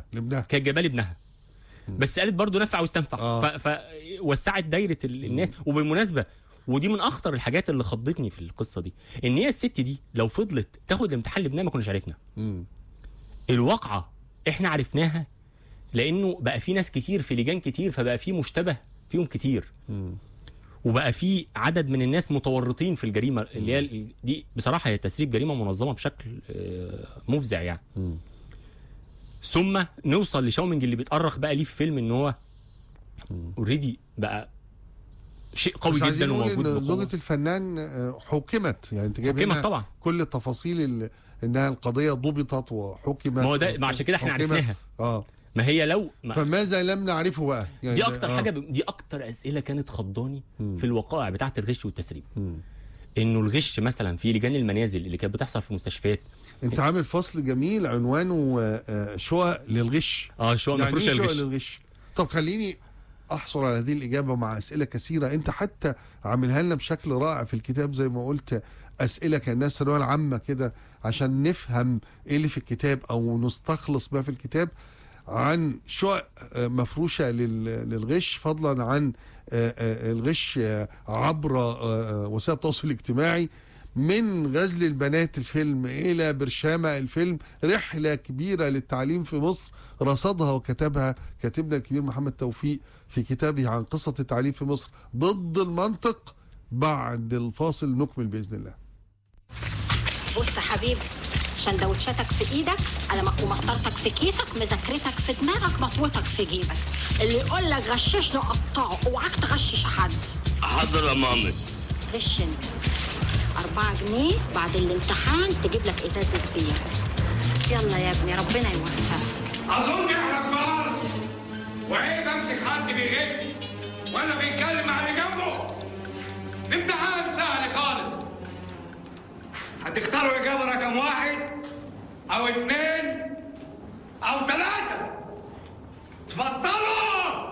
لابنها كانت جايبه لي ابنها بس قالت برضو نفع واستنفع آه. ف... فوسعت دايره ال- الناس وبالمناسبه ودي من اخطر الحاجات اللي خضتني في القصه دي ان هي الست دي لو فضلت تاخد الامتحان لابنها ما كناش عرفنا مم. الواقعه احنا عرفناها لانه بقى في ناس كتير في لجان كتير فبقى في مشتبه فيهم كتير وبقى في عدد من الناس متورطين في الجريمه اللي هي ال- دي بصراحه هي تسريب جريمه منظمه بشكل آه، مفزع يعني ثم نوصل لشاومينج اللي بيتأرخ بقى ليه في فيلم ان هو اوريدي بقى شيء قوي بس عايزين جدا نقول وموجود ان بقوة. زوجة الفنان آه، حكمت يعني انت جايب حكمت هنا طبعا. كل التفاصيل ال- انها القضيه ضبطت وحكمت ما هو ده- ما عشان كده احنا حكمت. عرفناها. اه ما هي لو ما فماذا لم نعرفه بقى يعني دي ده- اكتر آه. حاجه ب... دي اكتر اسئله كانت خضاني في الوقائع بتاعه الغش والتسريب انه الغش مثلا في لجان المنازل اللي كانت بتحصل في مستشفيات انت عامل فصل جميل عنوانه آه، شقق للغش اه شو يعني مفروشه ايه شقق الغش للغش طب خليني احصل على هذه الاجابه مع اسئله كثيره انت حتى عاملها لنا بشكل رائع في الكتاب زي ما قلت اسئله كانها الثانويه العامه كده عشان نفهم ايه اللي في الكتاب او نستخلص ما في الكتاب عن شقق آه، مفروشه لل- للغش فضلا عن آه، آه، الغش آه، عبر آه، آه، وسائل التواصل الاجتماعي من غزل البنات الفيلم الى برشامه الفيلم رحله كبيره للتعليم في مصر رصدها وكتبها كاتبنا الكبير محمد توفيق في كتابه عن قصه التعليم في مصر ضد المنطق بعد الفاصل نكمل باذن الله بص يا حبيبي سندوتشاتك في ايدك قلمك ومسطرتك في كيسك مذاكرتك في دماغك مطوتك في جيبك اللي يقول لك غششني قطعه اوعاك تغشش حد حاضر يا مامي غش انت أربعة جنيه بعد الامتحان تجيب لك ازازة بير يلا يا ابني ربنا يوفقك اظن احنا كبار وعيب امسك حد بيغش وانا بيتكلم مع اللي جنبه الامتحان سهل خالص هتختاروا اجابه رقم واحد او اتنين او تلاته اتفضلوا